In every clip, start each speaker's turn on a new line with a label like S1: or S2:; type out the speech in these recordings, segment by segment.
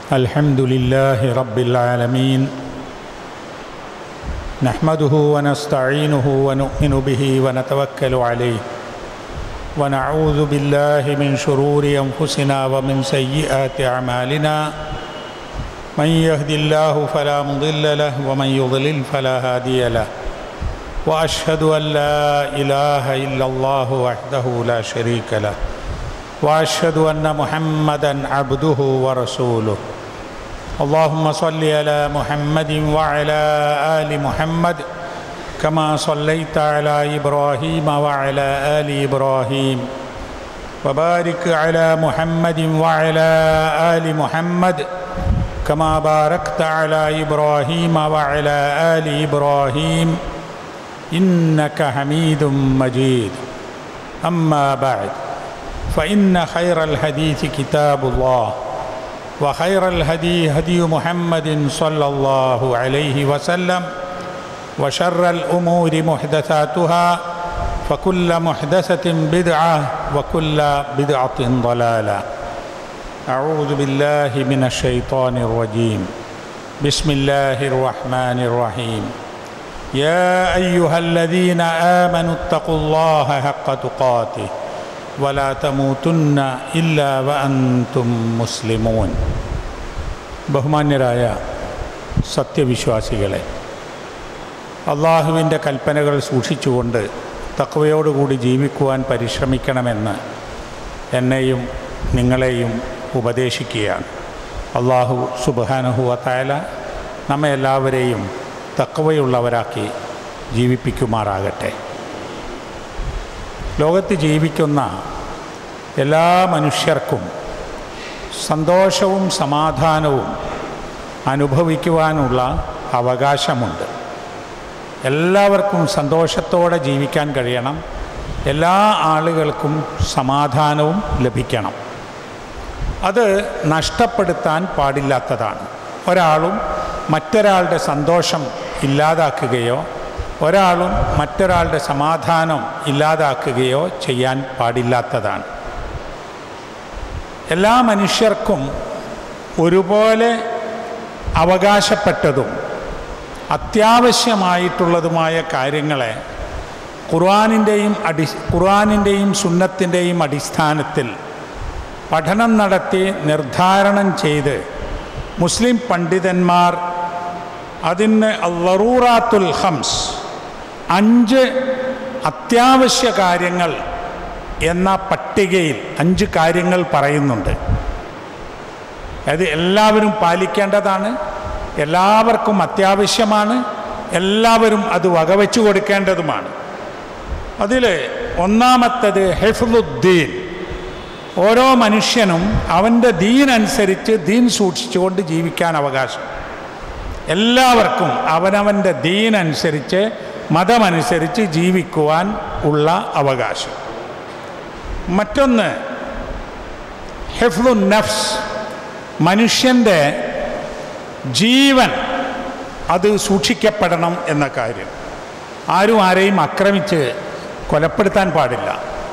S1: الحمد لله رب العالمين نحمده ونستعينه ونؤمن به ونتوكل عليه ونعوذ بالله من شرور انفسنا ومن سيئات اعمالنا من يهد الله فلا مضل له ومن يضلل فلا هادي له واشهد ان لا اله الا الله وحده لا شريك له واشهد ان محمدا عبده ورسوله اللهم صل على محمد وعلى ال محمد كما صليت على ابراهيم وعلى ال ابراهيم وبارك على محمد وعلى ال محمد كما باركت على ابراهيم وعلى ال ابراهيم انك حميد مجيد اما بعد فان خير الحديث كتاب الله وخير الهدي هدي محمد صلى الله عليه وسلم وشر الامور محدثاتها فكل محدثه بدعه وكل بدعه ضلاله اعوذ بالله من الشيطان الرجيم بسم الله الرحمن الرحيم يا ايها الذين امنوا اتقوا الله حق تقاته ولا تموتن إلا وأنتم മുസ്ലിമൂൻ ബഹുമാന്യരായ സത്യവിശ്വാസികളെ അള്ളാഹുവിൻ്റെ കൽപ്പനകൾ സൂക്ഷിച്ചുകൊണ്ട് തക്കവയോടുകൂടി ജീവിക്കുവാൻ പരിശ്രമിക്കണമെന്ന് എന്നെയും നിങ്ങളെയും ഉപദേശിക്കുകയാണ് അള്ളാഹു സുബാനുഹുവത്തായ നമ്മെ എല്ലാവരെയും തക്കവയുള്ളവരാക്കി ജീവിപ്പിക്കുമാറാകട്ടെ ലോകത്ത് ജീവിക്കുന്ന എല്ലാ മനുഷ്യർക്കും സന്തോഷവും സമാധാനവും അനുഭവിക്കുവാനുള്ള അവകാശമുണ്ട് എല്ലാവർക്കും സന്തോഷത്തോടെ ജീവിക്കാൻ കഴിയണം എല്ലാ ആളുകൾക്കും സമാധാനവും ലഭിക്കണം അത് നഷ്ടപ്പെടുത്താൻ പാടില്ലാത്തതാണ് ഒരാളും മറ്റൊരാളുടെ സന്തോഷം ഇല്ലാതാക്കുകയോ ഒരാളും മറ്റൊരാളുടെ സമാധാനം ഇല്ലാതാക്കുകയോ ചെയ്യാൻ പാടില്ലാത്തതാണ് എല്ലാ മനുഷ്യർക്കും ഒരുപോലെ അവകാശപ്പെട്ടതും അത്യാവശ്യമായിട്ടുള്ളതുമായ കാര്യങ്ങളെ ഖുർആാനിൻ്റെയും അടി ഖുർആാനിൻ്റെയും സുന്നത്തിൻ്റെയും അടിസ്ഥാനത്തിൽ പഠനം നടത്തി നിർദ്ധാരണം ചെയ്ത് മുസ്ലിം പണ്ഡിതന്മാർ അതിന് അള്ളറൂറാത്തുൽ ഹംസ് അഞ്ച് അത്യാവശ്യ കാര്യങ്ങൾ എന്ന പട്ടികയിൽ അഞ്ച് കാര്യങ്ങൾ പറയുന്നുണ്ട് അത് എല്ലാവരും പാലിക്കേണ്ടതാണ് എല്ലാവർക്കും അത്യാവശ്യമാണ് എല്ലാവരും അത് വകവെച്ചു കൊടുക്കേണ്ടതുമാണ് അതിൽ ഒന്നാമത്തത് ഹെഫ്ലുദ്ദീൻ ഓരോ മനുഷ്യനും അവൻ്റെ ദീൻ അനുസരിച്ച് ദീൻ സൂക്ഷിച്ചുകൊണ്ട് ജീവിക്കാൻ അവകാശം എല്ലാവർക്കും അവനവൻ്റെ ദീനനുസരിച്ച് മതമനുസരിച്ച് ജീവിക്കുവാൻ ഉള്ള അവകാശം മറ്റൊന്ന് ഹെഫ്ലു നഫ്സ് മനുഷ്യൻ്റെ ജീവൻ അത് സൂക്ഷിക്കപ്പെടണം എന്ന കാര്യം ആരും ആരെയും ആക്രമിച്ച് കൊലപ്പെടുത്താൻ പാടില്ല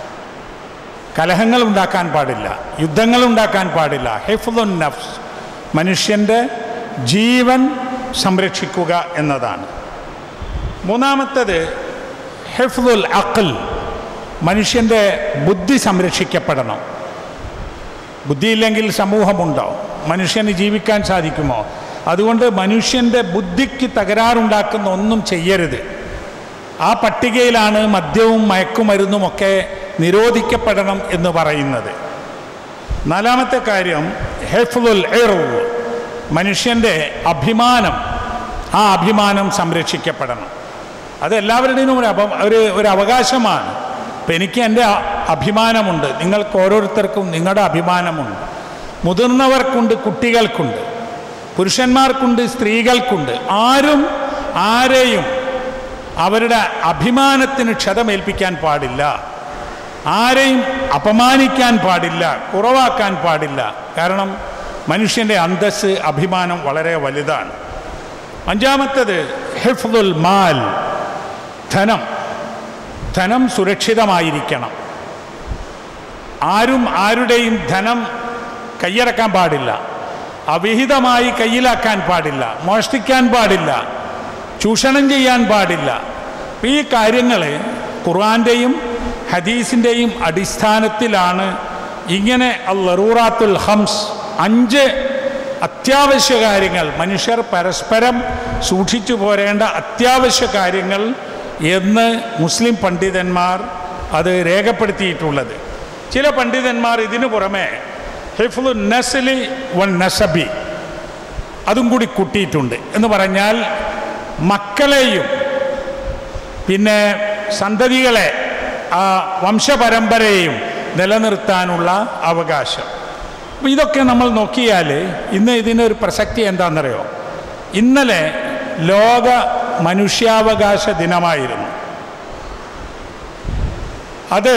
S1: കലഹങ്ങൾ ഉണ്ടാക്കാൻ പാടില്ല യുദ്ധങ്ങൾ ഉണ്ടാക്കാൻ പാടില്ല ഹെഫ്ലു നഫ്സ് മനുഷ്യൻ്റെ ജീവൻ സംരക്ഷിക്കുക എന്നതാണ് മൂന്നാമത്തത് ഹെഫ്ലുൽ അഖൽ മനുഷ്യൻ്റെ ബുദ്ധി സംരക്ഷിക്കപ്പെടണം ബുദ്ധിയില്ലെങ്കിൽ സമൂഹമുണ്ടോ മനുഷ്യന് ജീവിക്കാൻ സാധിക്കുമോ അതുകൊണ്ട് മനുഷ്യൻ്റെ ബുദ്ധിക്ക് തകരാറുണ്ടാക്കുന്ന ഒന്നും ചെയ്യരുത് ആ പട്ടികയിലാണ് മദ്യവും മയക്കുമരുന്നുമൊക്കെ നിരോധിക്കപ്പെടണം എന്ന് പറയുന്നത് നാലാമത്തെ കാര്യം ഹെഫ്ലുൽ എറവ് മനുഷ്യൻ്റെ അഭിമാനം ആ അഭിമാനം സംരക്ഷിക്കപ്പെടണം അത് എല്ലാവരുടെയും ഒരു അപ ഒരു ഒരു അവകാശമാണ് ഇപ്പം എനിക്ക് എൻ്റെ അഭിമാനമുണ്ട് നിങ്ങൾക്ക് ഓരോരുത്തർക്കും നിങ്ങളുടെ അഭിമാനമുണ്ട് മുതിർന്നവർക്കുണ്ട് കുട്ടികൾക്കുണ്ട് പുരുഷന്മാർക്കുണ്ട് സ്ത്രീകൾക്കുണ്ട് ആരും ആരെയും അവരുടെ അഭിമാനത്തിന് ക്ഷതമേൽപ്പിക്കാൻ പാടില്ല ആരെയും അപമാനിക്കാൻ പാടില്ല കുറവാക്കാൻ പാടില്ല കാരണം മനുഷ്യൻ്റെ അന്തസ് അഭിമാനം വളരെ വലുതാണ് അഞ്ചാമത്തത് ഹിഫ്ദുൽ മാൽ ധനം ധനം സുരക്ഷിതമായിരിക്കണം ആരും ആരുടെയും ധനം കയ്യടക്കാൻ പാടില്ല അവിഹിതമായി കയ്യിലാക്കാൻ പാടില്ല മോഷ്ടിക്കാൻ പാടില്ല ചൂഷണം ചെയ്യാൻ പാടില്ല ഈ കാര്യങ്ങൾ ഖുർആൻ്റെയും ഹദീസിൻ്റെയും അടിസ്ഥാനത്തിലാണ് ഇങ്ങനെ അല്ലറൂറാത്തുൽ ഹംസ് അഞ്ച് അത്യാവശ്യ കാര്യങ്ങൾ മനുഷ്യർ പരസ്പരം സൂക്ഷിച്ചു പോരേണ്ട അത്യാവശ്യ കാര്യങ്ങൾ എന്ന് മുസ്ലിം പണ്ഡിതന്മാർ അത് രേഖപ്പെടുത്തിയിട്ടുള്ളത് ചില പണ്ഡിതന്മാർ ഇതിനു പുറമെ ഹിഫ്ലു നസ്ലി വൻ നസബി അതും കൂടി കൂട്ടിയിട്ടുണ്ട് എന്ന് പറഞ്ഞാൽ മക്കളെയും പിന്നെ സന്തതികളെ ആ വംശപരമ്പരയെയും നിലനിർത്താനുള്ള അവകാശം അപ്പം ഇതൊക്കെ നമ്മൾ നോക്കിയാൽ ഇന്ന് ഇതിനൊരു പ്രസക്തി എന്താണെന്നറിയോ ഇന്നലെ ലോക മനുഷ്യാവകാശ ദിനമായിരുന്നു അത്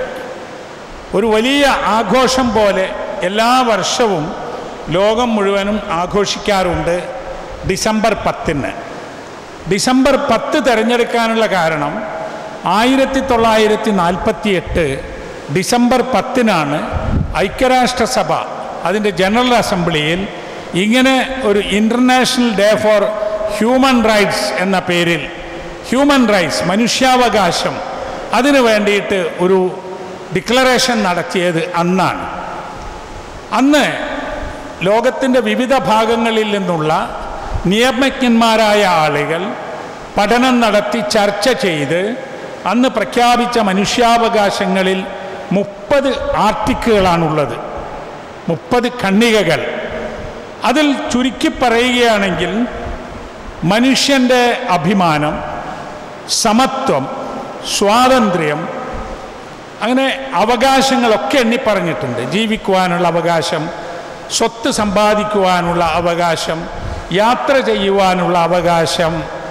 S1: ഒരു വലിയ ആഘോഷം പോലെ എല്ലാ വർഷവും ലോകം മുഴുവനും ആഘോഷിക്കാറുണ്ട് ഡിസംബർ പത്തിന് ഡിസംബർ പത്ത് തിരഞ്ഞെടുക്കാനുള്ള കാരണം ആയിരത്തി തൊള്ളായിരത്തി നാൽപ്പത്തി എട്ട് ഡിസംബർ പത്തിനാണ് ഐക്യരാഷ്ട്രസഭ അതിൻ്റെ ജനറൽ അസംബ്ലിയിൽ ഇങ്ങനെ ഒരു international day for human rights എന്ന പേരിൽ ഹ്യൂമൻ റൈറ്റ്സ് മനുഷ്യാവകാശം അതിനു വേണ്ടിയിട്ട് ഒരു ഡിക്ലറേഷൻ നടത്തിയത് അന്നാണ് അന്ന് ലോകത്തിൻ്റെ വിവിധ ഭാഗങ്ങളിൽ നിന്നുള്ള നിയമജ്ഞന്മാരായ ആളുകൾ പഠനം നടത്തി ചർച്ച ചെയ്ത് അന്ന് പ്രഖ്യാപിച്ച മനുഷ്യാവകാശങ്ങളിൽ മുപ്പത് ആർട്ടിക്കിളുകളാണുള്ളത് മുപ്പത് ഖണ്ണികകൾ അതിൽ ചുരുക്കി പറയുകയാണെങ്കിൽ മനുഷ്യൻ്റെ അഭിമാനം സമത്വം സ്വാതന്ത്ര്യം അങ്ങനെ അവകാശങ്ങളൊക്കെ എണ്ണി പറഞ്ഞിട്ടുണ്ട് ജീവിക്കുവാനുള്ള അവകാശം സ്വത്ത് സമ്പാദിക്കുവാനുള്ള അവകാശം യാത്ര ചെയ്യുവാനുള്ള അവകാശം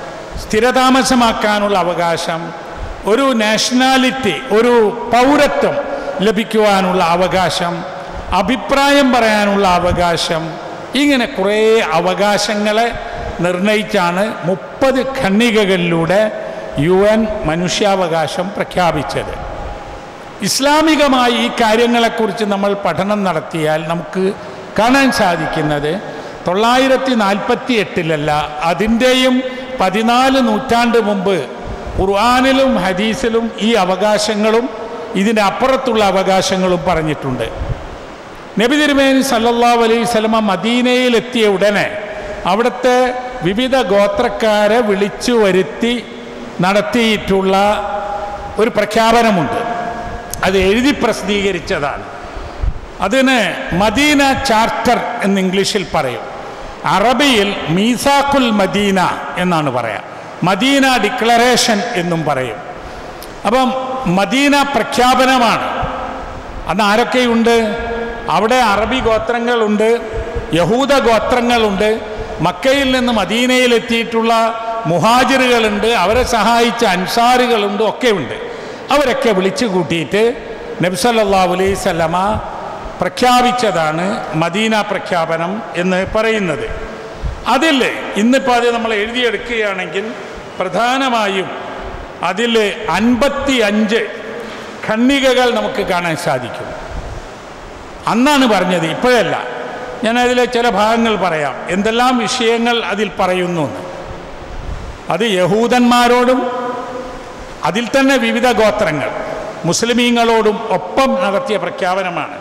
S1: സ്ഥിരതാമസമാക്കാനുള്ള അവകാശം ഒരു നാഷണാലിറ്റി ഒരു പൗരത്വം ലഭിക്കുവാനുള്ള അവകാശം അഭിപ്രായം പറയാനുള്ള അവകാശം ഇങ്ങനെ കുറേ അവകാശങ്ങളെ നിർണയിച്ചാണ് മുപ്പത് ഖണ്ണികകളിലൂടെ യു എൻ മനുഷ്യാവകാശം പ്രഖ്യാപിച്ചത് ഇസ്ലാമികമായി ഈ കാര്യങ്ങളെക്കുറിച്ച് നമ്മൾ പഠനം നടത്തിയാൽ നമുക്ക് കാണാൻ സാധിക്കുന്നത് തൊള്ളായിരത്തി നാൽപ്പത്തി എട്ടിലല്ല അതിൻ്റെയും പതിനാല് നൂറ്റാണ്ട് മുമ്പ് ഖുർആാനിലും ഹദീസിലും ഈ അവകാശങ്ങളും ഇതിൻ്റെ അപ്പുറത്തുള്ള അവകാശങ്ങളും പറഞ്ഞിട്ടുണ്ട് നബി തിരുമേനി സല്ലല്ലാ അലൈഹി സ്വലമ മദീനയിലെത്തിയ ഉടനെ അവിടുത്തെ വിവിധ ഗോത്രക്കാരെ വിളിച്ചു വരുത്തി നടത്തിയിട്ടുള്ള ഒരു പ്രഖ്യാപനമുണ്ട് അത് എഴുതി പ്രസിദ്ധീകരിച്ചതാണ് അതിന് മദീന ചാർട്ടർ എന്ന് ഇംഗ്ലീഷിൽ പറയും അറബിയിൽ മീസാഖുൽ മദീന എന്നാണ് പറയാം മദീന ഡിക്ലറേഷൻ എന്നും പറയും അപ്പം മദീന പ്രഖ്യാപനമാണ് അന്ന് ആരൊക്കെയുണ്ട് അവിടെ അറബി ഗോത്രങ്ങളുണ്ട് യഹൂദ ഗോത്രങ്ങളുണ്ട് മക്കയിൽ നിന്ന് മദീനയിലെത്തിയിട്ടുള്ള മുഹാജിറുകളുണ്ട് അവരെ സഹായിച്ച അൻസാറുകളുണ്ട് ഒക്കെയുണ്ട് അവരൊക്കെ വിളിച്ചു കൂട്ടിയിട്ട് നബ്സല്ലാ അലൈഹി സ്വലമ പ്രഖ്യാപിച്ചതാണ് മദീന പ്രഖ്യാപനം എന്ന് പറയുന്നത് അതിൽ ഇന്നിപ്പോൾ അത് നമ്മൾ എഴുതിയെടുക്കുകയാണെങ്കിൽ പ്രധാനമായും അതിൽ അൻപത്തി അഞ്ച് ഖണ്ണികകൾ നമുക്ക് കാണാൻ സാധിക്കും അന്നാണ് പറഞ്ഞത് ഇപ്പോഴല്ല ഞാൻ അതിലെ ചില ഭാഗങ്ങൾ പറയാം എന്തെല്ലാം വിഷയങ്ങൾ അതിൽ പറയുന്നു എന്ന് അത് യഹൂദന്മാരോടും അതിൽ തന്നെ വിവിധ ഗോത്രങ്ങൾ മുസ്ലിമീങ്ങളോടും ഒപ്പം നടത്തിയ പ്രഖ്യാപനമാണ്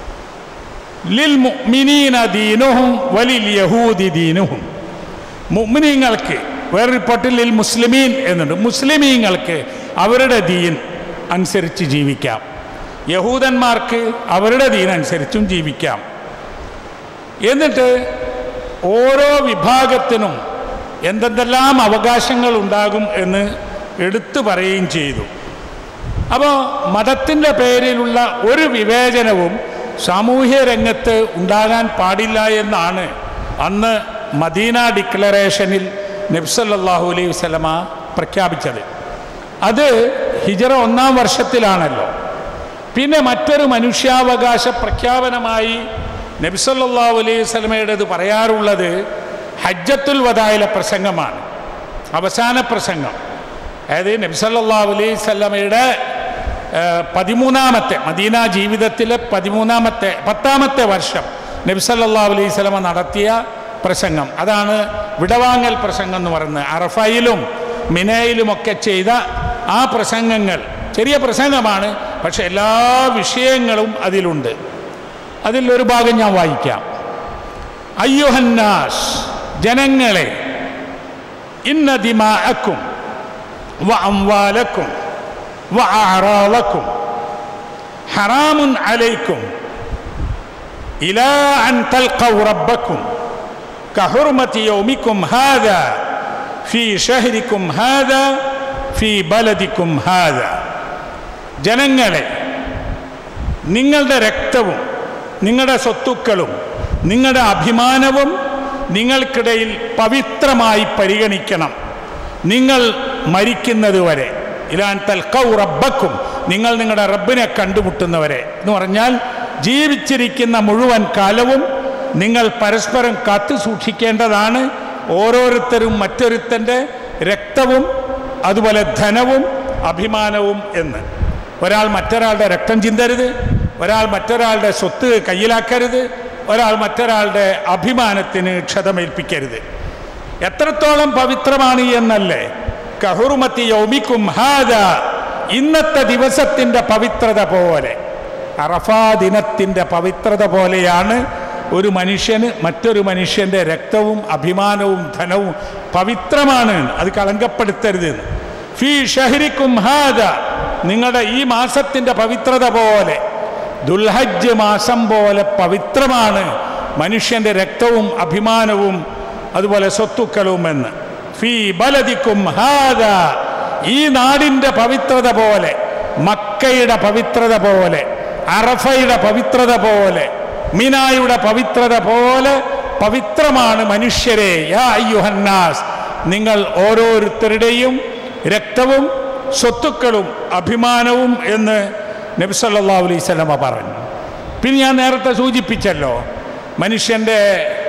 S1: ലിൽ മുഅ്മിനീന ദീനുഹും വലിൽ യഹൂദി ദീനുഹും മുഅ്മിനീങ്ങൾക്ക് വേറെ റിപ്പോർട്ടിൽ ലിൽ മുസ്ലിമീൻ എന്നുണ്ട് മുസ്ലിമീങ്ങൾക്ക് അവരുടെ ദീൻ അനുസരിച്ച് ജീവിക്കാം യഹൂദന്മാർക്ക് അവരുടെ ദീൻ അനുസരിച്ചും ജീവിക്കാം എന്നിട്ട് ഓരോ വിഭാഗത്തിനും എന്തെന്തെല്ലാം അവകാശങ്ങൾ ഉണ്ടാകും എന്ന് എടുത്തു പറയുകയും ചെയ്തു അപ്പോൾ മതത്തിൻ്റെ പേരിലുള്ള ഒരു വിവേചനവും സാമൂഹ്യ രംഗത്ത് ഉണ്ടാകാൻ പാടില്ല എന്നാണ് അന്ന് മദീന ഡിക്ലറേഷനിൽ നബ്സല്ലാഹു അലൈഹി വസല്ലമ പ്രഖ്യാപിച്ചത് അത് ഹിജറ ഒന്നാം വർഷത്തിലാണല്ലോ പിന്നെ മറ്റൊരു മനുഷ്യാവകാശ പ്രഖ്യാപനമായി നബ്സല്ലാഹു അലൈഹി വസല്ലമയുടേത് പറയാറുള്ളത് ഹജ്ജത്തുൽ വദായിലെ പ്രസംഗമാണ് അവസാന പ്രസംഗം അതായത് നബ്സല്ലാ അലൈഹി സ്വല്ലമയുടെ പതിമൂന്നാമത്തെ മദീന ജീവിതത്തിലെ പതിമൂന്നാമത്തെ പത്താമത്തെ വർഷം നബ്സല്ലാ അലൈഹി സ്വലമ നടത്തിയ പ്രസംഗം അതാണ് വിടവാങ്ങൽ പ്രസംഗം എന്ന് പറയുന്നത് അറഫയിലും മിനയിലുമൊക്കെ ചെയ്ത ആ പ്രസംഗങ്ങൾ ചെറിയ പ്രസംഗമാണ് പക്ഷെ എല്ലാ വിഷയങ്ങളും അതിലുണ്ട് അതിൽ ഒരു ഭാഗം ഞാൻ വായിക്കാം അയ്യുഹന്നാസ് ജനങ്ങളെ ഇന്ന ദിമാഅക്കും വ അംവാലക്കും വ അറാളക്കും ഹറാമുൻ അലൈക്കും ഇലാ അൻ തൽഖൗ റബ്ബക്കും കഹുർമതി യൗമിക്കും ഹാദ ഫീ ഷഹരിക്കും ഹാദ ഫീ ബലദിക്കും ഹാദ ജനങ്ങളെ നിങ്ങളുടെ രക്തവും നിങ്ങളുടെ സ്വത്തുക്കളും നിങ്ങളുടെ അഭിമാനവും നിങ്ങൾക്കിടയിൽ പവിത്രമായി പരിഗണിക്കണം നിങ്ങൾ മരിക്കുന്നത് വരെ ഇലാൻ തൽക്കൗ റബ്ബക്കും നിങ്ങൾ നിങ്ങളുടെ റബ്ബിനെ കണ്ടുമുട്ടുന്നവരെ എന്ന് പറഞ്ഞാൽ ജീവിച്ചിരിക്കുന്ന മുഴുവൻ കാലവും നിങ്ങൾ പരസ്പരം കാത്തു സൂക്ഷിക്കേണ്ടതാണ് ഓരോരുത്തരും മറ്റൊരുത്തൻ്റെ രക്തവും അതുപോലെ ധനവും അഭിമാനവും എന്ന് ഒരാൾ മറ്റൊരാളുടെ രക്തം ചിന്തരുത് ഒരാൾ മറ്റൊരാളുടെ സ്വത്ത് കയ്യിലാക്കരുത് ഒരാൾ മറ്റൊരാളുടെ അഭിമാനത്തിന് ക്ഷതമേൽപ്പിക്കരുത് എത്രത്തോളം പവിത്രമാണ് എന്നല്ലേ കഹുറുമത്തി യൗമിക്കും ഹാദ ഇന്നത്തെ ദിവസത്തിൻ്റെ പവിത്രത പോലെ അറഫാ ദിനത്തിൻ്റെ പവിത്രത പോലെയാണ് ഒരു മനുഷ്യന് മറ്റൊരു മനുഷ്യൻ്റെ രക്തവും അഭിമാനവും ധനവും പവിത്രമാണ് അത് കളങ്കപ്പെടുത്തരുത് ഫീ ഷഹരിക്കും ഹാദ നിങ്ങളുടെ ഈ മാസത്തിൻ്റെ പവിത്രത പോലെ ദുൽഹജ്ജ് മാസം പോലെ പവിത്രമാണ് മനുഷ്യൻ്റെ രക്തവും അഭിമാനവും അതുപോലെ സ്വത്തുക്കളും എന്ന് ഫീ ബലദിക്കും ഹാദ ഈ നാടിൻ്റെ പവിത്രത പോലെ മക്കയുടെ പവിത്രത പോലെ അറഫയുടെ പവിത്രത പോലെ മിനായുടെ പവിത്രത പോലെ പവിത്രമാണ് മനുഷ്യരെ യാ അയ്യുഹന്നാസ് നിങ്ങൾ ഓരോരുത്തരുടെയും രക്തവും സ്വത്തുക്കളും അഭിമാനവും എന്ന് നബി സല്ലല്ലാഹു അലൈഹി സ്വലമ പറഞ്ഞു പിന്നെ ഞാൻ നേരത്തെ സൂചിപ്പിച്ചല്ലോ മനുഷ്യൻ്റെ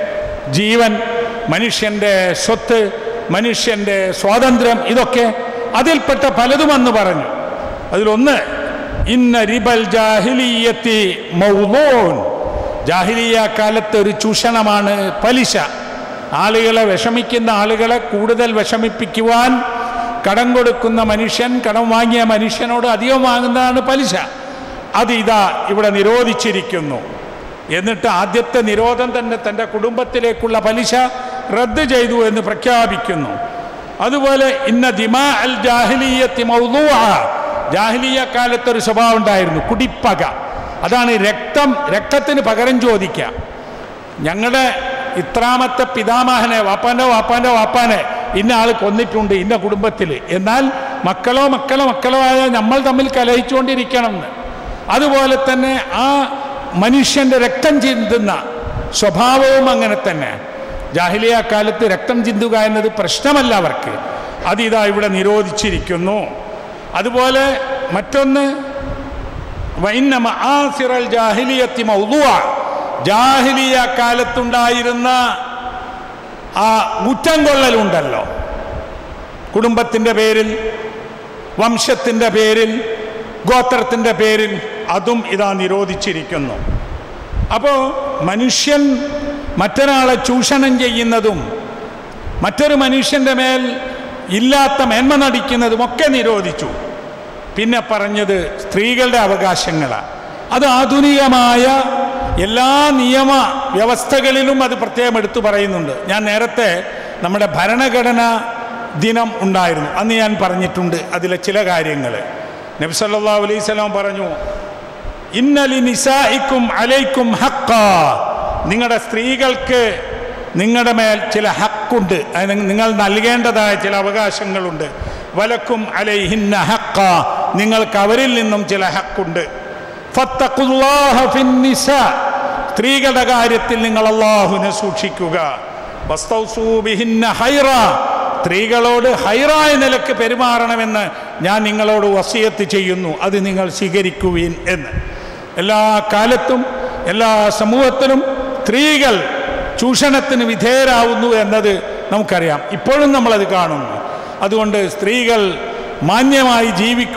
S1: ജീവൻ മനുഷ്യൻ്റെ സ്വത്ത് മനുഷ്യൻ്റെ സ്വാതന്ത്ര്യം ഇതൊക്കെ അതിൽപ്പെട്ട പലതുമെന്ന് പറഞ്ഞു അതിലൊന്ന് ഇന്ന റിബൽ ജാഹിലിയത്തി മൗലൂൻ ജാഹിലിയ കാലത്ത് ഒരു ചൂഷണമാണ് പലിശ ആളുകളെ വിഷമിക്കുന്ന ആളുകളെ കൂടുതൽ വിഷമിപ്പിക്കുവാൻ കടം കൊടുക്കുന്ന മനുഷ്യൻ കടം വാങ്ങിയ മനുഷ്യനോട് അധികം വാങ്ങുന്നതാണ് പലിശ അത് ഇതാ ഇവിടെ നിരോധിച്ചിരിക്കുന്നു എന്നിട്ട് ആദ്യത്തെ നിരോധം തന്നെ തൻ്റെ കുടുംബത്തിലേക്കുള്ള പലിശ റദ്ദ് ചെയ്തു എന്ന് പ്രഖ്യാപിക്കുന്നു അതുപോലെ ഇന്ന ദിമാ അൽ ജാഹിലിയത്തി മൗലൂഅ ജാഹിലിയ കാലത്ത് ഒരു സ്വഭാവം ഉണ്ടായിരുന്നു കുടിപ്പക അതാണ് രക്തം രക്തത്തിന് പകരം ചോദിക്കുക ഞങ്ങളുടെ ഇത്രാമത്തെ പിതാമഹനെ വാപ്പാൻ്റെ വാപ്പാൻ്റെ വാപ്പാനെ ഇന്ന ആൾ കൊന്നിട്ടുണ്ട് ഇന്ന കുടുംബത്തിൽ എന്നാൽ മക്കളോ മക്കളോ മക്കളോ ആയ നമ്മൾ തമ്മിൽ കലഹിച്ചുകൊണ്ടിരിക്കണം എന്ന് അതുപോലെ തന്നെ ആ മനുഷ്യൻ്റെ രക്തം ചിന്തുന്ന സ്വഭാവവും അങ്ങനെ തന്നെ ജാഹിലിയ കാലത്ത് രക്തം ചിന്തുക എന്നത് പ്രശ്നമല്ല അവർക്ക് അതിതാ ഇവിടെ നിരോധിച്ചിരിക്കുന്നു അതുപോലെ മറ്റൊന്ന് വൈന്ന മആസിറൽ ജാഹിലിയത്തി മൗദുഅ ജാഹിലിയ കാലത്തുണ്ടായിരുന്ന ആ ഊറ്റം കൊള്ളലുണ്ടല്ലോ കുടുംബത്തിൻ്റെ പേരിൽ വംശത്തിൻ്റെ പേരിൽ ഗോത്രത്തിൻ്റെ പേരിൽ അതും ഇതാ നിരോധിച്ചിരിക്കുന്നു അപ്പോൾ മനുഷ്യൻ മറ്റൊരാളെ ചൂഷണം ചെയ്യുന്നതും മറ്റൊരു മനുഷ്യൻ്റെ മേൽ ഇല്ലാത്ത മേന്മ നടിക്കുന്നതും ഒക്കെ നിരോധിച്ചു പിന്നെ പറഞ്ഞത് സ്ത്രീകളുടെ അവകാശങ്ങളാണ് അത് ആധുനികമായ എല്ലാ നിയമ വ്യവസ്ഥകളിലും അത് പ്രത്യേകം എടുത്തു പറയുന്നുണ്ട് ഞാൻ നേരത്തെ നമ്മുടെ ഭരണഘടന ദിനം ഉണ്ടായിരുന്നു അന്ന് ഞാൻ പറഞ്ഞിട്ടുണ്ട് അതിലെ ചില കാര്യങ്ങൾ നബി സല്ലല്ലാഹു അലൈഹി സ്വലാം പറഞ്ഞു ഇന്നലി നിസായിക്കും അലൈക്കും ഹക്ക നിങ്ങളുടെ സ്ത്രീകൾക്ക് നിങ്ങളുടെ മേൽ ചില ഹക്കുണ്ട് അതിന് നിങ്ങൾ നൽകേണ്ടതായ ചില അവകാശങ്ങളുണ്ട് വലക്കും അലൈഹിന്ന ഹക്ക നിങ്ങൾക്ക് അവരിൽ നിന്നും ചില ഹക്കുണ്ട് ഫത്തഖുല്ലാഹ ഫിന്നിസാ. സ്ത്രീകളുടെ കാര്യത്തിൽ നിങ്ങൾ അള്ളാഹുവിനെ സൂക്ഷിക്കുക വസ്തൗസൂ ബിഹിന്ന ഹൈറ സ്ത്രീകളോട് ഹൈറായ നിലക്ക് പെരുമാറണമെന്ന് ഞാൻ നിങ്ങളോട് വസിയത്ത് ചെയ്യുന്നു അത് നിങ്ങൾ സ്വീകരിക്കുവീൻ എന്ന് എല്ലാ കാലത്തും എല്ലാ സമൂഹത്തിലും സ്ത്രീകൾ ചൂഷണത്തിന് വിധേയരാവുന്നു എന്നത് നമുക്കറിയാം ഇപ്പോഴും നമ്മളത് കാണുന്നു അതുകൊണ്ട് സ്ത്രീകൾ മാന്യമായി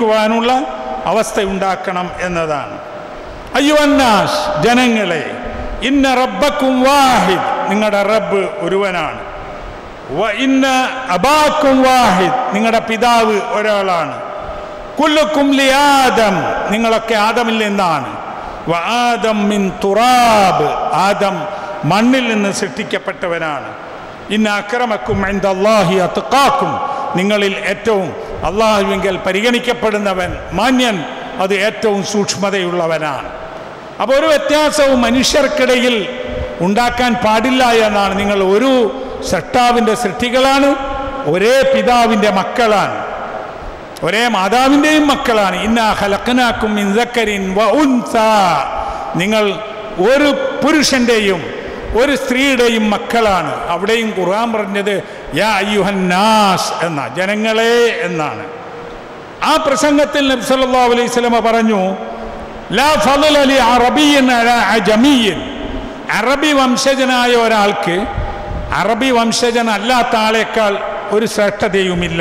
S1: ജീവിക്കുവാനുള്ള അവസ്ഥ ഉണ്ടാക്കണം എന്നതാണ് അയ്യുവന്നാസ് ജനങ്ങളെ ഇന്ന റബ്ബക്കും വാഹിദ് നിങ്ങളുടെ റബ്ബ് ഒരുവനാണ് വ ഇന്ന അബാക്കും വാഹിദ് നിങ്ങളുടെ പിതാവ് ഒരാളാണ് കുല്ലുക്കും ലി ആദം നിങ്ങളൊക്കെ ആദമിൽ നിന്നാണ് വ ആദം മിൻ തുറാബ് ആദം മണ്ണിൽ നിന്ന് സൃഷ്ടിക്കപ്പെട്ടവനാണ് ഇന്ന അക്രമക്കും അല്ലാഹി അത്തുക്കാക്കും നിങ്ങളിൽ ഏറ്റവും അള്ളാഹുവിങ്കൽ പരിഗണിക്കപ്പെടുന്നവൻ മാന്യൻ അത് ഏറ്റവും സൂക്ഷ്മതയുള്ളവനാണ് അപ്പോൾ ഒരു വ്യത്യാസവും മനുഷ്യർക്കിടയിൽ ഉണ്ടാക്കാൻ പാടില്ല എന്നാണ് നിങ്ങൾ ഒരു സട്ടാവിൻ്റെ സൃഷ്ടികളാണ് ഒരേ പിതാവിൻ്റെ മക്കളാണ് ഒരേ മാതാവിൻ്റെയും മക്കളാണ് ഇന്ന ഹലക്കനാക്കും ഇൻസക്കരിൻ വ ഉൻസ നിങ്ങൾ ഒരു പുരുഷൻ്റെയും ഒരു സ്ത്രീയുടെയും മക്കളാണ് അവിടെയും ഖുർആൻ പറഞ്ഞത് യാ അയ്യുഹന്നാസ് എന്ന ജനങ്ങളെ എന്നാണ് ആ പ്രസംഗത്തിൽ നബി സല്ലല്ലാഹു അലൈഹി വസല്ലമ പറഞ്ഞു ലാ ഫളല ലി അറബിയ്യൻ അലാ അജമിയ്യൻ അറബി വംശജനായ ഒരാൾക്ക് അറബി വംശജൻ അല്ലാത്ത ആളേക്കാൾ ഒരു ശ്രേഷ്ഠതയുമില്ല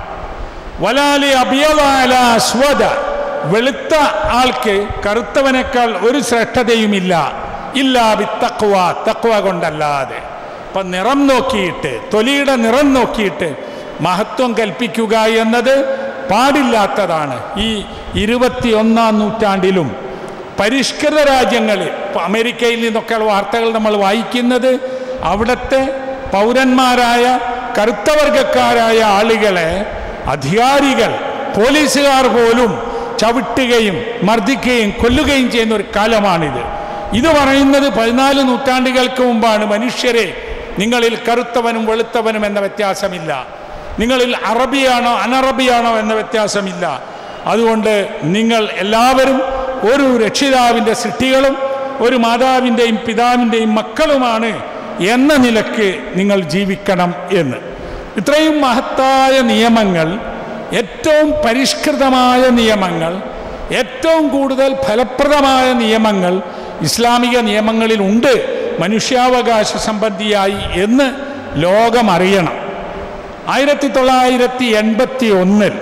S1: വലാലി അബിയദ അലാ അസ്വദ വെളുത്ത ആൾക്ക് കറുത്തവനേക്കാൾ ഒരു ശ്രേഷ്ഠതയുമില്ല ഇല്ല ബിത്തക്വ തക്വ കൊണ്ടല്ലാതെ അപ്പം നിറം നോക്കിയിട്ട് തൊലിയുടെ നിറം നോക്കിയിട്ട് മഹത്വം കൽപ്പിക്കുക എന്നത് പാടില്ലാത്തതാണ് ഈ ഇരുപത്തിയൊന്നാം നൂറ്റാണ്ടിലും പരിഷ്കൃത രാജ്യങ്ങളിൽ ഇപ്പോൾ അമേരിക്കയിൽ നിന്നൊക്കെയുള്ള വാർത്തകൾ നമ്മൾ വായിക്കുന്നത് അവിടുത്തെ പൗരന്മാരായ കറുത്തവർഗക്കാരായ ആളുകളെ അധികാരികൾ പോലീസുകാർ പോലും ചവിട്ടുകയും മർദ്ദിക്കുകയും കൊല്ലുകയും ചെയ്യുന്ന ഒരു കാലമാണിത് ഇത് പറയുന്നത് പതിനാല് നൂറ്റാണ്ടുകൾക്ക് മുമ്പാണ് മനുഷ്യരെ നിങ്ങളിൽ കറുത്തവനും വെളുത്തവനും എന്ന വ്യത്യാസമില്ല നിങ്ങളിൽ അറബിയാണോ അനറബിയാണോ എന്ന വ്യത്യാസമില്ല അതുകൊണ്ട് നിങ്ങൾ എല്ലാവരും ഒരു രക്ഷിതാവിൻ്റെ സൃഷ്ടികളും ഒരു മാതാവിൻ്റെയും പിതാവിൻ്റെയും മക്കളുമാണ് എന്ന നിലക്ക് നിങ്ങൾ ജീവിക്കണം എന്ന് ഇത്രയും മഹത്തായ നിയമങ്ങൾ ഏറ്റവും പരിഷ്കൃതമായ നിയമങ്ങൾ ഏറ്റവും കൂടുതൽ ഫലപ്രദമായ നിയമങ്ങൾ ഇസ്ലാമിക നിയമങ്ങളിലുണ്ട് മനുഷ്യാവകാശ സംബന്ധിയായി എന്ന് ലോകം അറിയണം ആയിരത്തി തൊള്ളായിരത്തി എൺപത്തി ഒന്നിൽ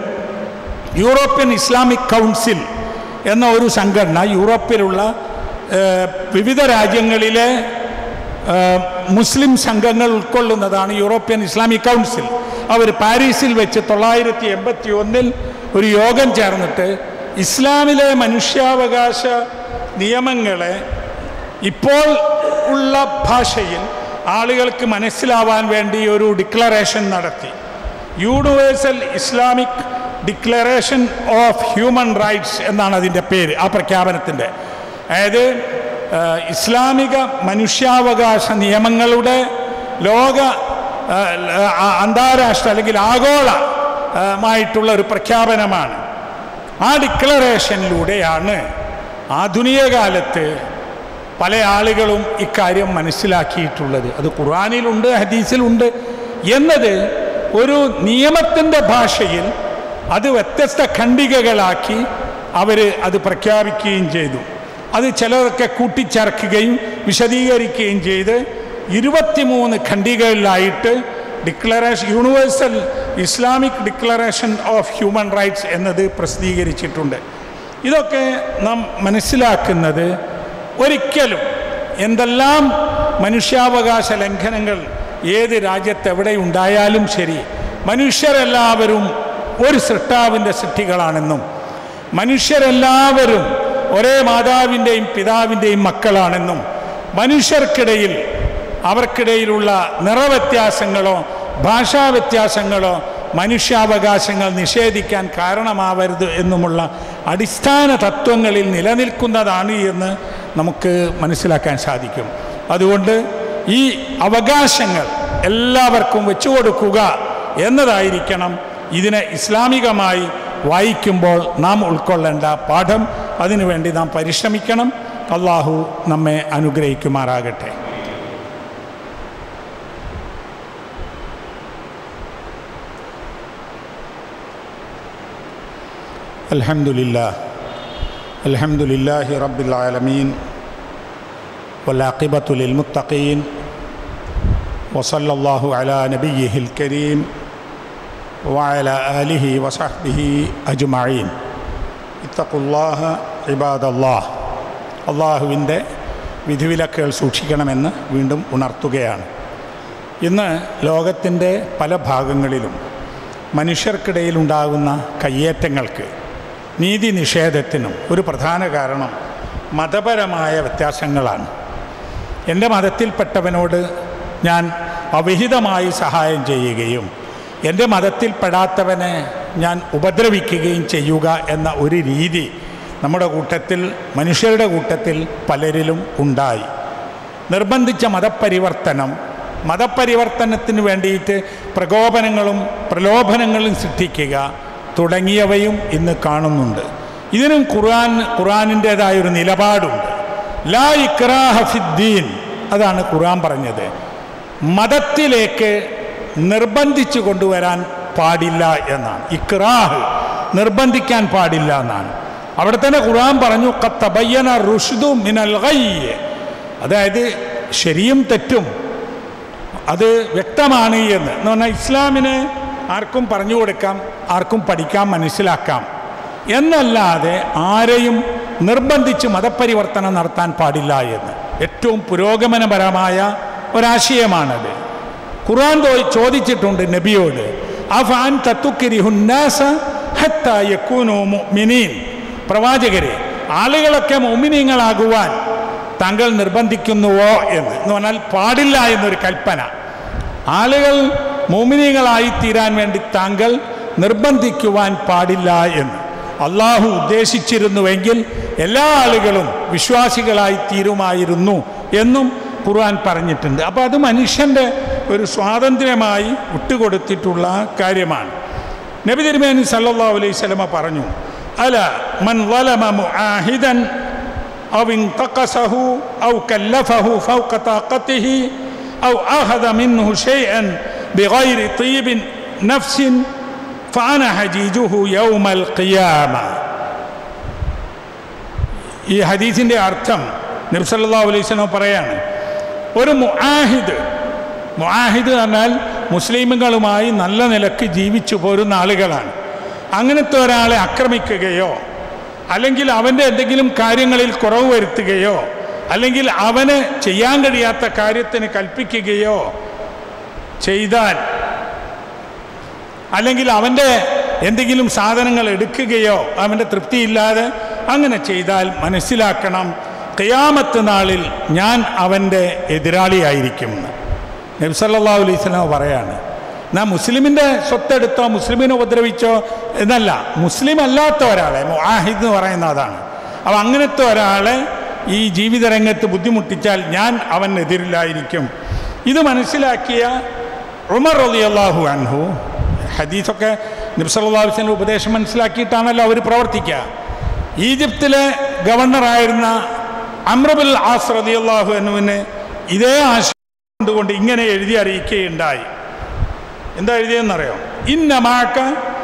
S1: യൂറോപ്യൻ ഇസ്ലാമിക് കൗൺസിൽ എന്ന ഒരു സംഘടന യൂറോപ്പിലുള്ള ഏഹ്, വിവിധ രാജ്യങ്ങളിലെ ഏഹ്, മുസ്ലിം സംഘങ്ങൾ ഉൾക്കൊള്ളുന്നതാണ് യൂറോപ്യൻ ഇസ്ലാമിക് കൗൺസിൽ അവർ പാരീസിൽ വെച്ച് തൊള്ളായിരത്തി എൺപത്തി ഒന്നിൽ ഒരു യോഗം ചേർന്നിട്ട് ഇസ്ലാമിലെ മനുഷ്യാവകാശ നിയമങ്ങളെ ഇപ്പോൾ ഉള്ള ഭാഷയിൽ ആളുകൾക്ക് മനസ്സിലാവാൻ വേണ്ടി ഒരു ഡിക്ലറേഷൻ നടത്തി universal Islamic declaration of human rights എന്നാണ് അതിൻ്റെ പേര് ആ പ്രഖ്യാപനത്തിൻ്റെ അതായത് ആ, ഇസ്ലാമിക മനുഷ്യാവകാശ നിയമങ്ങളുടെ ലോക ആ, ആ, അന്താരാഷ്ട്ര അല്ലെങ്കിൽ ആഗോള ആ, മായിട്ടുള്ള ഒരു പ്രഖ്യാപനമാണ് ആ ഡിക്ലറേഷനിലൂടെയാണ് ആധുനിക കാലത്ത് പല ആളുകളും ഇക്കാര്യം മനസ്സിലാക്കിയിട്ടുള്ളത് അത് ഖുർആാനിലുണ്ട് ഹദീസിലുണ്ട് എന്നത് ഒരു നിയമത്തിൻ്റെ ഭാഷയിൽ അത് വ്യത്യസ്ത ഖണ്ഡികകളാക്കി അവർ അത് പ്രഖ്യാപിക്കുകയും ചെയ്തു അത് ചിലരൊക്കെ കൂട്ടിച്ചേർക്കുകയും വിശദീകരിക്കുകയും ചെയ്ത് ഇരുപത്തിമൂന്ന് ഖണ്ഡികകളിലായിട്ട് declaration universal Islamic declaration of human rights എന്നത് പ്രസിദ്ധീകരിച്ചിട്ടുണ്ട് ഇതൊക്കെ നാം മനസ്സിലാക്കുന്നത് ഒരിക്കലും എന്തെല്ലാം മനുഷ്യാവകാശ ലംഘനങ്ങൾ ഏത് രാജ്യത്ത് എവിടെ ഉണ്ടായാലും ശരി മനുഷ്യരെല്ലാവരും ഒരു സൃഷ്ടാവിൻ്റെ സൃഷ്ടികളാണെന്നും മനുഷ്യരെല്ലാവരും ഒരേ മാതാവിൻ്റെയും പിതാവിൻ്റെയും മക്കളാണെന്നും മനുഷ്യർക്കിടയിൽ അവർക്കിടയിലുള്ള നിറവ്യത്യാസങ്ങളോ ഭാഷാ വ്യത്യാസങ്ങളോ മനുഷ്യാവകാശങ്ങൾ നിഷേധിക്കാൻ കാരണമാവരുത് എന്നുമുള്ള അടിസ്ഥാന തത്വങ്ങളിൽ നിലനിൽക്കുന്നതാണ് എന്ന് നമുക്ക് മനസ്സിലാക്കാൻ സാധിക്കും അതുകൊണ്ട് ഈ അവകാശങ്ങൾ എല്ലാവർക്കും വെച്ചു കൊടുക്കുക എന്നതായിരിക്കണം ഇതിനെ ഇസ്ലാമികമായി വായിക്കുമ്പോൾ നാം ഉൾക്കൊള്ളേണ്ട പാഠം അതിനുവേണ്ടി നാം പരിശ്രമിക്കണം അള്ളാഹു നമ്മെ അനുഗ്രഹിക്കുമാറാകട്ടെ الحمد لله الحمد لله رب العالمين والعاقبة للمتقين وصلى الله على نبيه الكريم وعلى آله وصحبه أجمعين اتقوا الله عباد الله അള്ളാഹുവിൻ്റെ വിധിവിലക്കുകൾ സൂക്ഷിക്കണമെന്ന് വീണ്ടും ഉണർത്തുകയാണ് ഇന്ന് ലോകത്തിൻ്റെ പല ഭാഗങ്ങളിലും മനുഷ്യർക്കിടയിലുണ്ടാകുന്ന കയ്യേറ്റങ്ങൾക്ക് നീതി നിഷേധത്തിനും ഒരു പ്രധാന കാരണം മതപരമായ വ്യത്യാസങ്ങളാണ് എൻ്റെ മതത്തിൽപ്പെട്ടവനോട് ഞാൻ അവിഹിതമായി സഹായം ചെയ്യുകയും എൻ്റെ മതത്തിൽപ്പെടാത്തവനെ ഞാൻ ഉപദ്രവിക്കുകയും ചെയ്യുക എന്ന ഒരു രീതി നമ്മുടെ കൂട്ടത്തിൽ മനുഷ്യരുടെ കൂട്ടത്തിൽ പലരിലും ഉണ്ടായി നിർബന്ധിച്ച മതപരിവർത്തനം മതപരിവർത്തനത്തിന് വേണ്ടിയിട്ട് പ്രകോപനങ്ങളും പ്രലോഭനങ്ങളും സൃഷ്ടിക്കുക തുടങ്ങിയവയും ഇന്ന് കാണുന്നുണ്ട് ഇതിനും ഖുർആൻ ഖുർആാനിൻ്റേതായ ഒരു നിലപാടുണ്ട് ലാ ഇക്രാഹ ഫിദ്ദീൻ അതാണ് ഖുർആൻ പറഞ്ഞത് മതത്തിലേക്ക് നിർബന്ധിച്ചു കൊണ്ടുവരാൻ പാടില്ല എന്നാണ് ഇക്രാഹ് നിർബന്ധിക്കാൻ പാടില്ല എന്നാണ് അവിടെ തന്നെ ഖുർആൻ പറഞ്ഞു കത്തബയ്യന റുഷ്ദു മിനൽ ഗയ്യ് അതായത് ശരിയും തെറ്റും അത് വ്യക്തമാണ് എന്ന് എന്ന് പറഞ്ഞാൽ ഇസ്ലാമിനെ ആർക്കും പറഞ്ഞു കൊടുക്കാം ആർക്കും പഠിക്കാം മനസ്സിലാക്കാം എന്നല്ലാതെ ആരെയും നിർബന്ധിച്ച് മതപരിവർത്തനം നടത്താൻ പാടില്ല എന്ന് ഏറ്റവും പുരോഗമനപരമായ ഒരാശയമാണത് ഖുർആൻ പോയി ചോദിച്ചിട്ടുണ്ട് നബിയോട് അഫാൻ തത്തുക്കിരിഹുന്നാസ ഹത്ത യക്കൂനു മുഅ്മിനീൻ പ്രവാചകരെ ആളുകളൊക്കെ മോമിനീങ്ങളാകുവാൻ താങ്കൾ നിർബന്ധിക്കുന്നുവോ എന്ന് എന്ന് പറഞ്ഞാൽ പാടില്ല എന്നൊരു കൽപ്പന ആളുകൾ മോമിനികളായി തീരാൻ വേണ്ടി താങ്കൾ നിർബന്ധിക്കുവാൻ പാടില്ല എന്ന് അള്ളാഹു ഉദ്ദേശിച്ചിരുന്നുവെങ്കിൽ എല്ലാ ആളുകളും വിശ്വാസികളായി തീരുമായിരുന്നു എന്നും ഖുർആൻ പറഞ്ഞിട്ടുണ്ട് അപ്പോൾ അത് മനുഷ്യൻ്റെ ഒരു സ്വാതന്ത്ര്യമായി വിട്ടുകൊടുത്തിട്ടുള്ള കാര്യമാണ് നബി തിരുമേനി സല്ലല്ലാഹു അലൈഹി സ്വലമ പറഞ്ഞു അല മൻ വലമ മുആഹിദൻ أو انتقصه أو كلفه فوق طاقته أو أخذ منه شيئا بغير طيب نفس فأنا حجيجه يوم القيامة ഈ ഹദീസിൻ്റെ അർത്ഥം നബ്സല്ലാ അലൈഹി സ്വലം പറയാണ് ഒരു മുആഹിദ് മുആഹിദ് എന്നാൽ മുസ്ലിമുകളുമായി നല്ല നിലക്ക് ജീവിച്ചു പോരുന്ന ആളുകളാണ് അങ്ങനത്തെ ഒരാളെ ആക്രമിക്കുകയോ അല്ലെങ്കിൽ അവൻ്റെ എന്തെങ്കിലും കാര്യങ്ങളിൽ കുറവ് വരുത്തുകയോ അല്ലെങ്കിൽ അവന് ചെയ്യാൻ കഴിയാത്ത കാര്യത്തിന് കൽപ്പിക്കുകയോ ചെയ്താൽ അല്ലെങ്കിൽ അവൻ്റെ എന്തെങ്കിലും സാധനങ്ങൾ എടുക്കുകയോ അവൻ്റെ തൃപ്തിയില്ലാതെ അങ്ങനെ ചെയ്താൽ മനസ്സിലാക്കണം കയാമത്ത് നാളിൽ ഞാൻ അവൻ്റെ എതിരാളിയായിരിക്കും എന്ന് നബ്സല്ലാ അലൈഹി സ്വലാം പറയാണ് എന്നാ മുസ്ലിമിൻ്റെ സ്വത്തെടുത്തോ മുസ്ലിമിനെ ഉപദ്രവിച്ചോ എന്നല്ല മുസ്ലിം അല്ലാത്ത ഒരാളെ മുആഹിദ് എന്ന് പറയുന്ന അതാണ് അപ്പോൾ അങ്ങനത്തെ ഒരാളെ ഈ ജീവിതരംഗത്ത് ബുദ്ധിമുട്ടിച്ചാൽ ഞാൻ അവനെതിരിലായിരിക്കും ഇത് മനസ്സിലാക്കിയ ഉമർ റലി അള്ളാഹു അൻഹു ഹദീസൊക്കെ നബ്സല്ലാസ്ലിൻ്റെ ഉപദേശം മനസ്സിലാക്കിയിട്ടാണല്ലോ അവർ പ്രവർത്തിക്കുക ഈജിപ്തിലെ ഗവർണറായിരുന്ന അമ്രബുൽ ആസ് റലി അള്ളാഹു അനുവിന് ഇതേ ആശയം കൊണ്ട് ഇങ്ങനെ എഴുതി അറിയിക്കുകയുണ്ടായി എന്താ എഴുതിയെന്നറിയോ ഇന്നമാക്ക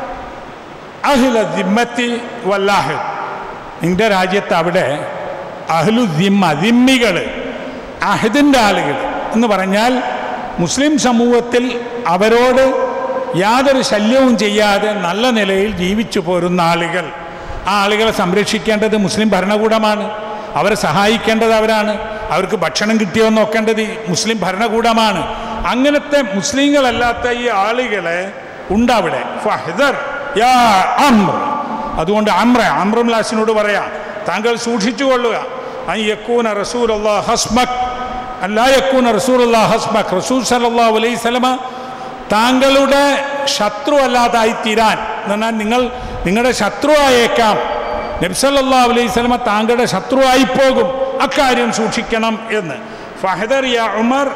S1: അഹ്ല ദിമ്മത്തി വല്ലാഹ് നിന്റെ രാജ്യത്ത് അവിടെ അഹ്ലു ദിമ്മ ദിമ്മികൾ അഹദിൻ്റെ ആളുകൾ എന്ന് പറഞ്ഞാൽ മുസ്ലിം സമൂഹത്തിൽ അവരോട് യാതൊരു ശല്യവും ചെയ്യാതെ നല്ല നിലയിൽ ജീവിച്ചു പോരുന്ന ആളുകൾ ആ ആളുകളെ സംരക്ഷിക്കേണ്ടത് മുസ്ലിം ഭരണകൂടമാണ് അവരെ സഹായിക്കേണ്ടത് അവരാണ് അവർക്ക് ഭക്ഷണം കിട്ടിയോ നോക്കേണ്ടത് ഈ മുസ്ലിം ഭരണകൂടമാണ് അങ്ങനത്തെ മുസ്ലിങ്ങളല്ലാത്ത ഈ ആളുകളെ ഉണ്ടവിടെ ഫഹദർ യാ അമ്ര അതുകൊണ്ട് അമ്ര അമ്രംലാസിനോട് പറയാം താങ്കൾ സൂക്ഷിച്ചു കൊള്ളുക അൻ യക്കൂന റസൂൽ ഹസ്മക് അല്ലാ യക്കൂന റസൂൽ ഹസ്മക് റസൂൽ സല്ലാ അലൈഹി സ്വലമ താങ്കളുടെ ശത്രു അല്ലാതായി തീരാൻ എന്ന് പറഞ്ഞാൽ നിങ്ങൾ നിങ്ങളുടെ ശത്രുവായേക്കാം നബ്സല്ലാ അലൈഹി സ്വലമ താങ്കളുടെ ശത്രുവായി പോകും അക്കാര്യം സൂക്ഷിക്കണം എന്ന് ഫഹദർ യാ ഉമർ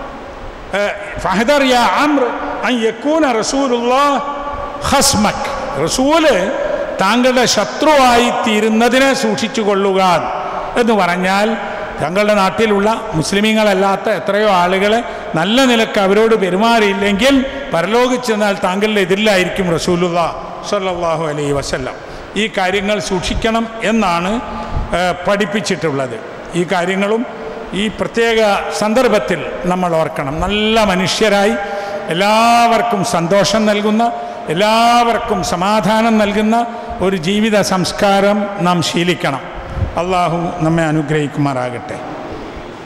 S1: ഫഹദർ യാ അമ്ര അൻ യക്കൂന റസൂലുള്ളാഹ് ഹസ്മക് റസൂല് താങ്കളുടെ ശത്രുവായി തീരുന്നതിനെ സൂക്ഷിച്ചു കൊള്ളുക എന്ന് പറഞ്ഞാൽ തങ്ങളുടെ നാട്ടിലുള്ള മുസ്ലിമീങ്ങളല്ലാത്ത എത്രയോ ആളുകളെ നല്ല നിലക്ക് അവരോട് പെരുമാറിയില്ലെങ്കിൽ പരലോകിച്ച് ചെന്നാൽ താങ്കളുടെ എതിരിലായിരിക്കും റസൂലുള്ള സല്ലാഹു അലൈഹി വസല്ലം ഈ കാര്യങ്ങൾ സൂക്ഷിക്കണം എന്നാണ് പഠിപ്പിച്ചിട്ടുള്ളത് ഈ കാര്യങ്ങളും ഈ പ്രത്യേക സന്ദർഭത്തിൽ നമ്മൾ ഓർക്കണം നല്ല മനുഷ്യരായി എല്ലാവർക്കും സന്തോഷം നൽകുന്ന എല്ലാവർക്കും സമാധാനം നൽകുന്ന ഒരു ജീവിത സംസ്കാരം നാം ശീലിക്കണം അള്ളാഹു നമ്മെ അനുഗ്രഹിക്കുമാറാകട്ടെ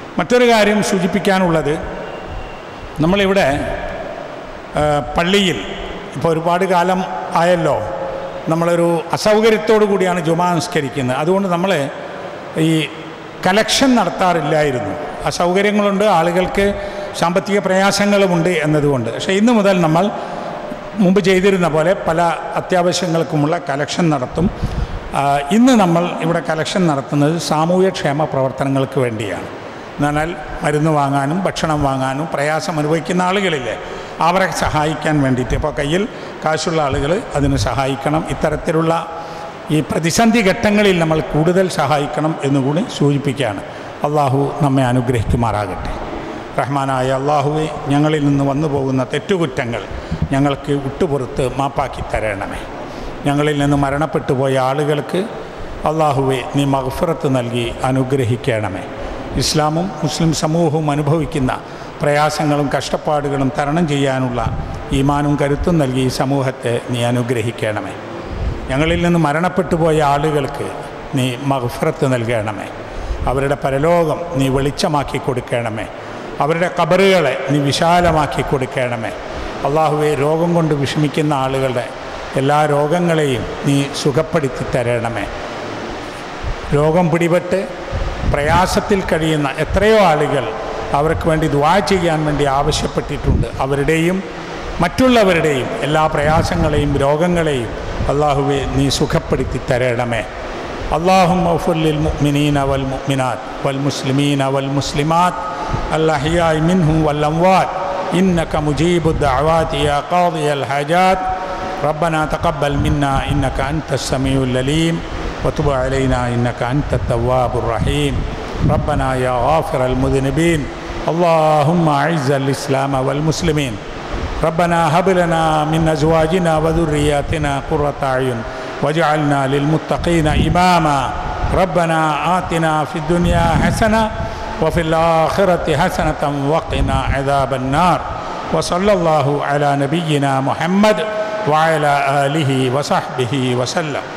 S1: മറ്റൊരു കാര്യം സൂചിപ്പിക്കാനുള്ളത് നമ്മളിവിടെ ആ, പള്ളിയിൽ ഇപ്പോൾ ഒരുപാട് കാലം ആയല്ലോ നമ്മളൊരു അസൗകര്യത്തോടു കൂടിയാണ് ജുമാ നിസ്കരിക്കുന്നത് അതുകൊണ്ട് നമ്മൾ ഈ കലക്ഷൻ നടത്താറില്ലായിരുന്നു അസൗകര്യങ്ങളുണ്ട് ആളുകൾക്ക് സാമ്പത്തിക പ്രയാസങ്ങളുമുണ്ട് എന്നതുകൊണ്ട് പക്ഷേ ഇന്ന് മുതൽ നമ്മൾ മുമ്പ് ചെയ്തിരുന്ന പോലെ പല അത്യാവശ്യങ്ങൾക്കുമുള്ള കലക്ഷൻ നടത്തും ആ, ഇന്ന് നമ്മൾ ഇവിടെ കലക്ഷൻ നടത്തുന്നത് സാമൂഹ്യക്ഷേമ പ്രവർത്തനങ്ങൾക്ക് വേണ്ടിയാണ് എന്നാൽ മരുന്ന് വാങ്ങാനും ഭക്ഷണം വാങ്ങാനും പ്രയാസം അനുഭവിക്കുന്ന ആളുകളില്ലേ അവരെ സഹായിക്കാൻ വേണ്ടിയിട്ട് ഇപ്പോൾ കയ്യിൽ കാശുള്ള ആളുകൾ അതിന് സഹായിക്കണം ഇത്തരത്തിലുള്ള ഈ പ്രതിസന്ധി ഘട്ടങ്ങളിൽ നമ്മൾ കൂടുതൽ സഹായിക്കണം എന്നുകൂടി സൂചിപ്പിക്കുകയാണ് അള്ളാഹു നമ്മെ അനുഗ്രഹിക്കുമാറാകട്ടെ റഹ്മാനായ അള്ളാഹുവെ ഞങ്ങളിൽ നിന്ന് വന്നു പോകുന്ന തെറ്റുകുറ്റങ്ങൾ ഞങ്ങൾക്ക് വിട്ടുപുറത്ത് മാപ്പാക്കി തരണമേ ഞങ്ങളിൽ നിന്ന് മരണപ്പെട്ടു പോയ ആളുകൾക്ക് അള്ളാഹുവെ നീ മഗ്ഫിറത്ത് നൽകി അനുഗ്രഹിക്കണമേ ഇസ്ലാമും മുസ്ലിം സമൂഹവും അനുഭവിക്കുന്ന പ്രയാസങ്ങളും കഷ്ടപ്പാടുകളും തരണം ചെയ്യാനുള്ള ഈമാനും കരുത്തും നൽകി ഈ സമൂഹത്തെ നീ അനുഗ്രഹിക്കണമേ ഞങ്ങളിൽ നിന്ന് മരണപ്പെട്ടു പോയ ആളുകൾക്ക് നീ മഗ്ഫിറത്ത് നൽകണമേ അവരുടെ പരലോകം നീ വെളിച്ചമാക്കി കൊടുക്കണമേ അവരുടെ കബറുകളെ നീ വിശാലമാക്കി കൊടുക്കണമേ അള്ളാഹുവെ രോഗം കൊണ്ട് വിഷമിക്കുന്ന ആളുകളുടെ എല്ലാ രോഗങ്ങളെയും നീ സുഖപ്പെടുത്തി തരണമേ രോഗം പിടിപെട്ട് പ്രയാസത്തിൽ കഴിയുന്ന എത്രയോ ആളുകൾ അവർക്ക് വേണ്ടി ദ്വാ ചെയ്യാൻ വേണ്ടി ആവശ്യപ്പെട്ടിട്ടുണ്ട് അവരുടെയും മറ്റുള്ളവരുടെയും എല്ലാ പ്രയാസങ്ങളെയും രോഗങ്ങളെയും അള്ളാഹുവെ നീ സുഖപ്പെടുത്തി തരണമേ اللهم اغفر للمؤمنين والمؤمنات والمسلمين والمسلمات الأحياء منهم والأموات إنك مجيب الدعوات يا قاضي الحاجات ربنا تقبل منا إنك أنت السميع العليم وتب علينا إنك أنت التواب الرحيم ربنا يا غافر المذنبين اللهم أعز الإسلام والمسلمين ربنا هب لنا من أزواجنا وذرياتنا قرة أعين واجعلنا للمتقين إماما ربنا آتنا في الدنيا حسنة وفي الآخرة حسنة وقنا عذاب النار وصلى الله على نبينا محمد وعلى آله وصحبه وسلم